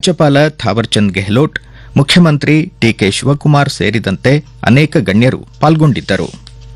ರಾಜ್ಯಪಾಲ ಥಾವರ್ಚಂದ್ ಗೆಹ್ಲೋಟ್ ಮುಖ್ಯಮಂತ್ರಿ ಡಿಕೆ ಶಿವಕುಮಾರ್ ಸೇರಿದಂತೆ ಅನೇಕ ಗಣ್ಯರು ಪಾಲ್ಗೊಂಡಿದ್ದರು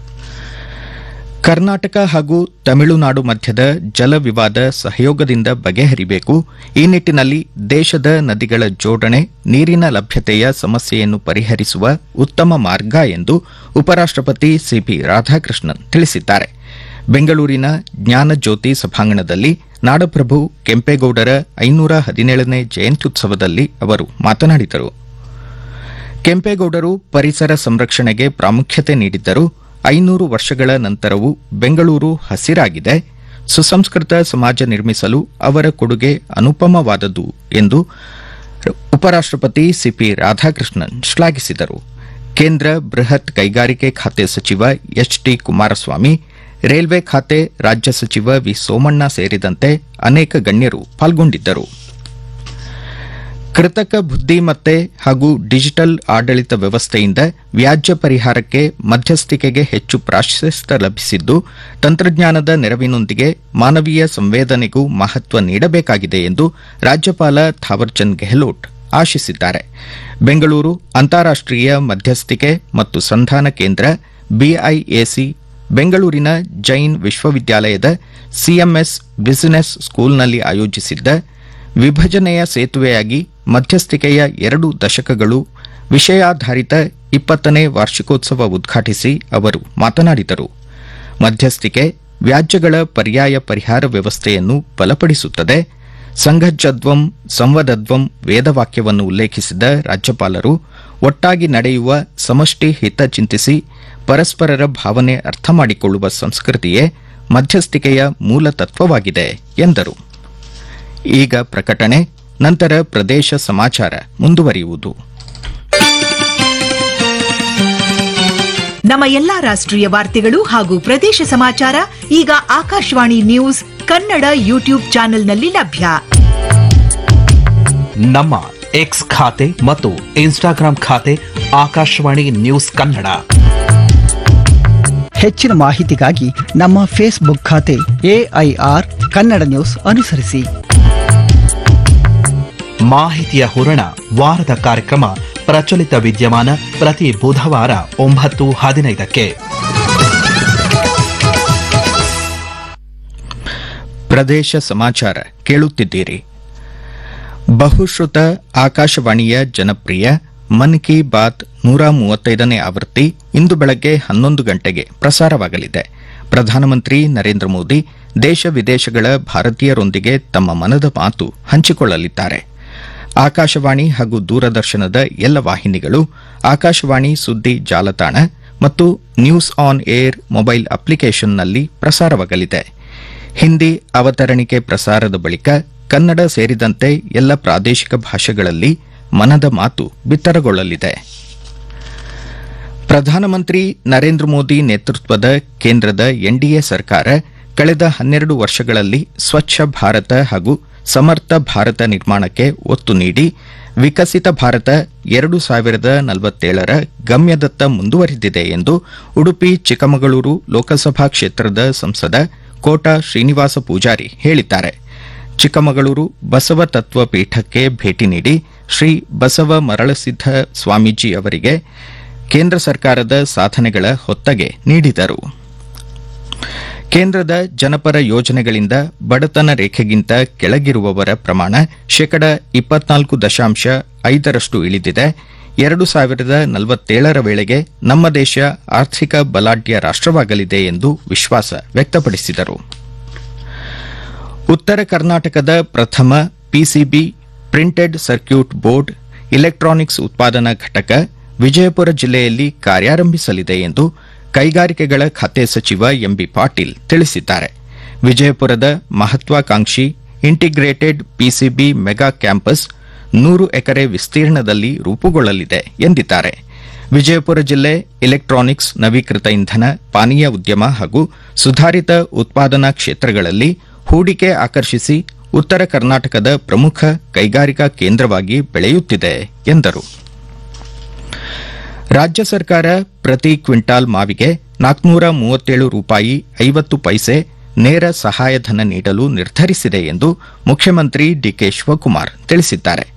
ಕರ್ನಾಟಕ ಹಾಗೂ ತಮಿಳುನಾಡು ಮಧ್ಯದ ಜಲ ವಿವಾದ ಸಹಯೋಗದಿಂದ ಬಗೆಹರಿಬೇಕು ಈ ನಿಟ್ಟಿನಲ್ಲಿ ದೇಶದ ನದಿಗಳ ಜೋಡಣೆ ನೀರಿನ ಲಭ್ಯತೆಯ ಸಮಸ್ಯೆಯನ್ನು ಪರಿಹರಿಸುವ ಉತ್ತಮ ಮಾರ್ಗ ಎಂದು ಉಪರಾಷ್ಟಪತಿ ಸಿಪಿ ರಾಧಾಕೃಷ್ಣನ್ ತಿಳಿಸಿದ್ದಾರೆ ಬೆಂಗಳೂರಿನ ಜ್ಞಾನಜ್ಯೋತಿ ಸಭಾಂಗಣದಲ್ಲಿ ನಾಡಪ್ರಭು ಕೆಂಪೇಗೌಡರ ಐನೂರ ಹದಿನೇಳನೇ ಜಯಂತ್ಯುತ್ಸವದಲ್ಲಿ ಅವರು ಮಾತನಾಡಿದರು ಕೆಂಪೇಗೌಡರು ಪರಿಸರ ಸಂರಕ್ಷಣೆಗೆ ಪ್ರಾಮುಖ್ಯತೆ ನೀಡಿದ್ದರು ಐನೂರು ವರ್ಷಗಳ ನಂತರವೂ ಬೆಂಗಳೂರು ಹಸಿರಾಗಿದೆ ಸುಸಂಸ್ಕೃತ ಸಮಾಜ ನಿರ್ಮಿಸಲು ಅವರ ಕೊಡುಗೆ ಅನುಪಮವಾದದ್ದು ಎಂದು ಉಪರಾಷ್ಟಪತಿ ಸಿಪಿ ರಾಧಾಕೃಷ್ಣನ್ ಶ್ಲಾಘಿಸಿದರು ಕೇಂದ್ರ ಬೃಹತ್ ಕೈಗಾರಿಕೆ ಖಾತೆ ಸಚಿವ ಎಚ್ ಟಿ ಕುಮಾರಸ್ವಾಮಿ ರೈಲ್ವೆ ಖಾತೆ ರಾಜ್ಯ ಸಚಿವ ವಿ ಸೋಮಣ್ಣ ಸೇರಿದಂತೆ ಅನೇಕ ಗಣ್ಯರು ಪಾಲ್ಗೊಂಡಿದ್ದರು ಕೃತಕ ಬುದ್ದಿಮತ್ತೆ ಹಾಗೂ ಡಿಜಿಟಲ್ ಆಡಳಿತ ವ್ಯವಸ್ಥೆಯಿಂದ ವ್ಯಾಜ್ಯ ಪರಿಹಾರಕ್ಕೆ ಮಧ್ಯಸ್ಥಿಕೆಗೆ ಹೆಚ್ಚು ಪ್ರಾಶಸ್ತ್ಯ ಲಭಿಸಿದ್ದು ತಂತ್ರಜ್ಞಾನದ ನೆರವಿನೊಂದಿಗೆ ಮಾನವೀಯ ಸಂವೇದನೆಗೂ ಮಹತ್ವ ನೀಡಬೇಕಾಗಿದೆ ಎಂದು ರಾಜ್ಯಪಾಲ ಥಾವರ್ಚಂದ್ ಗೆಹ್ಲೋಟ್ ಆಶಿಸಿದ್ದಾರೆ ಬೆಂಗಳೂರು ಅಂತಾರಾಷ್ಟೀಯ ಮಧ್ಯಸ್ಥಿಕೆ ಮತ್ತು ಸಂಧಾನ ಕೇಂದ್ರ ಬಿಐಎಸಿ ಬೆಂಗಳೂರಿನ ಜೈನ್ ವಿಶ್ವವಿದ್ಯಾಲಯದ ಸಿಎಂಎಸ್ ಬಿಸಿನೆಸ್ ಸ್ಕೂಲ್ನಲ್ಲಿ ಆಯೋಜಿಸಿದ್ದ ವಿಭಜನೆಯ ಸೇತುವೆಯಾಗಿ ಮಧ್ಯಸ್ಥಿಕೆಯ ಎರಡು ದಶಕಗಳು ವಿಷಯಾಧಾರಿತ ಇಪ್ಪತ್ತನೇ ವಾರ್ಷಿಕೋತ್ಸವ ಉದ್ಘಾಟಿಸಿ ಅವರು ಮಾತನಾಡಿದರು ಮಧ್ಯಸ್ಥಿಕೆ ವ್ಯಾಜ್ಯಗಳ ಪರ್ಯಾಯ ಪರಿಹಾರ ವ್ಯವಸ್ಥೆಯನ್ನು ಬಲಪಡಿಸುತ್ತದೆ ಸಂಘಜ್ಜದ್ವಂ ಸಂವದದ್ವಂ ವೇದವಾಕ್ಯವನ್ನು ಉಲ್ಲೇಖಿಸಿದ ರಾಜ್ಯಪಾಲರು ಒಟ್ಟಾಗಿ ನಡೆಯುವ ಸಮಷ್ಟಿ ಹಿತ ಚಿಂತಿಸಿ ಪರಸ್ಪರರ ಭಾವನೆ ಅರ್ಥ ಮಾಡಿಕೊಳ್ಳುವ ಸಂಸ್ಕೃತಿಯೇ ಮಧ್ಯಸ್ಥಿಕೆಯ ಮೂಲ ತತ್ವವಾಗಿದೆ ಎಂದರು ಈಗ ಪ್ರಕಟಣೆ ನಂತರ ಪ್ರದೇಶ ಸಮಾಚಾರ ಮುಂದುವರಿಯುವುದು ನಮ್ಮ ಎಲ್ಲಾ ರಾಷ್ಟ್ರೀಯ ವಾರ್ತೆಗಳು ಹಾಗೂ ಪ್ರದೇಶ ಸಮಾಚಾರ ಈಗ ಆಕಾಶವಾಣಿ ನ್ಯೂಸ್ ಕನ್ನಡ ಯೂಟ್ಯೂಬ್ ಚಾನೆಲ್ನಲ್ಲಿ ಲಭ್ಯ ನಮ್ಮ ಎಕ್ಸ್ ಖಾತೆ ಮತ್ತು ಇನ್ಸ್ಟಾಗ್ರಾಂ ಖಾತೆ ಆಕಾಶವಾಣಿ ನ್ಯೂಸ್ ಕನ್ನಡ ಹೆಚ್ಚಿನ ಮಾಹಿತಿಗಾಗಿ ನಮ್ಮ ಫೇಸ್ಬುಕ್ ಖಾತೆ ಎಐಆರ್ ಕನ್ನಡ ನ್ಯೂಸ್ ಅನುಸರಿಸಿ ಮಾಹಿತಿಯ ಹೂರಣ ವಾರದ ಕಾರ್ಯಕ್ರಮ ಪ್ರಚಲಿತ ವಿದ್ಯಮಾನ ಪ್ರತಿ ಬುಧವಾರ ಒಂಬತ್ತು ಹದಿನೈದಕ್ಕೆ ಪ್ರದೇಶ ಸಮಾಚಾರ ಕೇಳುತ್ತಿದ್ದೀರಿ ಬಹುಶ್ರುತ ಆಕಾಶವಾಣಿಯ ಜನಪ್ರಿಯ ಮನ್ ಕಿ ಬಾತ್ ನೂರ ಮೂವತ್ತೈದನೇ ಆವೃತ್ತಿ ಇಂದು ಬೆಳಗ್ಗೆ ಹನ್ನೊಂದು ಗಂಟೆಗೆ ಪ್ರಸಾರವಾಗಲಿದೆ ಪ್ರಧಾನಮಂತ್ರಿ ನರೇಂದ್ರ ಮೋದಿ ದೇಶ ವಿದೇಶಗಳ ಭಾರತೀಯರೊಂದಿಗೆ ತಮ್ಮ ಮನದ ಮಾತು ಹಂಚಿಕೊಳ್ಳಲಿದ್ದಾರೆ ಆಕಾಶವಾಣಿ ಹಾಗೂ ದೂರದರ್ಶನದ ಎಲ್ಲ ವಾಹಿನಿಗಳು ಆಕಾಶವಾಣಿ ಸುದ್ದಿ ಜಾಲತಾಣ ಮತ್ತು ನ್ಯೂಸ್ ಆನ್ ಏರ್ ಮೊಬೈಲ್ ಅಪ್ಲಿಕೇಶನ್ನಲ್ಲಿ ಪ್ರಸಾರವಾಗಲಿದೆ ಹಿಂದಿ ಅವತರಣಿಕೆ ಪ್ರಸಾರದ ಬಳಿಕ ಕನ್ನಡ ಸೇರಿದಂತೆ ಎಲ್ಲ ಪ್ರಾದೇಶಿಕ ಭಾಷೆಗಳಲ್ಲಿ ಮನದ ಮಾತು ಬಿತ್ತರಗೊಳ್ಳಲಿದೆ ಪ್ರಧಾನಮಂತ್ರಿ ನರೇಂದ್ರ ಮೋದಿ ನೇತೃತ್ವದ ಕೇಂದ್ರದ ಎನ್ಡಿಎ ಸರ್ಕಾರ ಕಳೆದ ಹನ್ನೆರಡು ವರ್ಷಗಳಲ್ಲಿ ಸ್ವಚ್ಛ ಭಾರತ ಹಾಗೂ ಸಮರ್ಥ ಭಾರತ ನಿರ್ಮಾಣಕ್ಕೆ ಒತ್ತು ನೀಡಿ ವಿಕಸಿತ ಭಾರತ ಎರಡು ಸಾವಿರದ ನಲವತ್ತೇಳರ ಗಮ್ಯದತ್ತ ಮುಂದುವರೆದಿದೆ ಎಂದು ಉಡುಪಿ ಚಿಕ್ಕಮಗಳೂರು ಲೋಕಸಭಾ ಕ್ಷೇತ್ರದ ಸಂಸದ ಕೋಟಾ ಶ್ರೀನಿವಾಸ ಪೂಜಾರಿ ಹೇಳಿದ್ದಾರೆ ಚಿಕ್ಕಮಗಳೂರು ಬಸವ ತತ್ವ ಪೀಠಕ್ಕೆ ಭೇಟಿ ನೀಡಿ ಶ್ರೀ ಬಸವ ಮರಳಸಿದ್ದ ಸ್ವಾಮೀಜಿ ಅವರಿಗೆ ಕೇಂದ್ರ ಸರ್ಕಾರದ ಸಾಧನೆಗಳ ಹೊತ್ತಗೆ ನೀಡಿದರು ಕೇಂದ್ರದ ಜನಪರ ಯೋಜನೆಗಳಿಂದ ಬಡತನ ರೇಖೆಗಿಂತ ಕೆಳಗಿರುವವರ ಪ್ರಮಾಣ ಶೇಕಡ ಇಪ್ಪತ್ನಾಲ್ಕು ದಶಾಂಶ ಐದರಷ್ಟು ಇಳಿದಿದೆ ಎರಡು ಸಾವಿರದ ನಲವತ್ತೇಳರ ವೇಳೆಗೆ ನಮ್ಮ ದೇಶ ಆರ್ಥಿಕ ಬಲಾಢ್ಯ ರಾಷ್ಟವಾಗಲಿದೆ ಎಂದು ವಿಶ್ವಾಸ ವ್ಯಕ್ತಪಡಿಸಿದರು ಉತ್ತರ ಕರ್ನಾಟಕದ ಪ್ರಥಮ PCB printed circuit board electronics ಉತ್ಪಾದನಾ ಘಟಕ ವಿಜಯಪುರ ಜಿಲ್ಲೆಯಲ್ಲಿ ಕಾರ್ಯಾರಂಭಿಸಲಿದೆ ಎಂದು ಕೈಗಾರಿಕೆಗಳ ಖಾತೆ ಸಚಿವ ಎಂಬಿ ಪಾಟೀಲ್ ತಿಳಿಸಿದ್ದಾರೆ ವಿಜಯಪುರದ ಮಹತ್ವಾಕಾಂಕ್ಷಿ ಇಂಟಿಗ್ರೇಟೆಡ್ ಪಿಸಿಬಿ ಮೆಗಾ ಕ್ಯಾಂಪಸ್ ನೂರು ಎಕರೆ ವಿಸ್ತೀರ್ಣದಲ್ಲಿ ರೂಪುಗೊಳ್ಳಲಿದೆ ಎಂದಿದ್ದಾರೆ ವಿಜಯಪುರ ಜಿಲ್ಲೆ ಇಲೆಕ್ಟ್ರಾನಿಕ್ಸ್ ನವೀಕೃತ ಇಂಧನ ಪಾನೀಯ ಉದ್ಯಮ ಹಾಗೂ ಸುಧಾರಿತ ಉತ್ಪಾದನಾ ಕ್ಷೇತ್ರಗಳಲ್ಲಿ ಹೂಡಿಕೆ ಆಕರ್ಷಿಸಿ ಉತ್ತರ ಕರ್ನಾಟಕದ ಪ್ರಮುಖ ಕೈಗಾರಿಕಾ ಕೇಂದ್ರವಾಗಿ ಬೆಳೆಯುತ್ತಿದೆ ಎಂದರು ರಾಜ್ಯ ಸರ್ಕಾರ ಪ್ರತಿ ಕ್ವಿಂಟಾಲ್ ಮಾವಿಗೆ ನಾಲ್ಕುನೂರ ಮೂವತ್ತೇಳು ರೂಪಾಯಿ ಐವತ್ತು ಪೈಸೆ ನೇರ ಸಹಾಯಧನ ನೀಡಲು ನಿರ್ಧರಿಸಿದೆ ಎಂದು ಮುಖ್ಯಮಂತ್ರಿ ಡಿಕೆ ಶಿವಕುಮಾರ್ ತಿಳಿಸಿದ್ದಾರೆ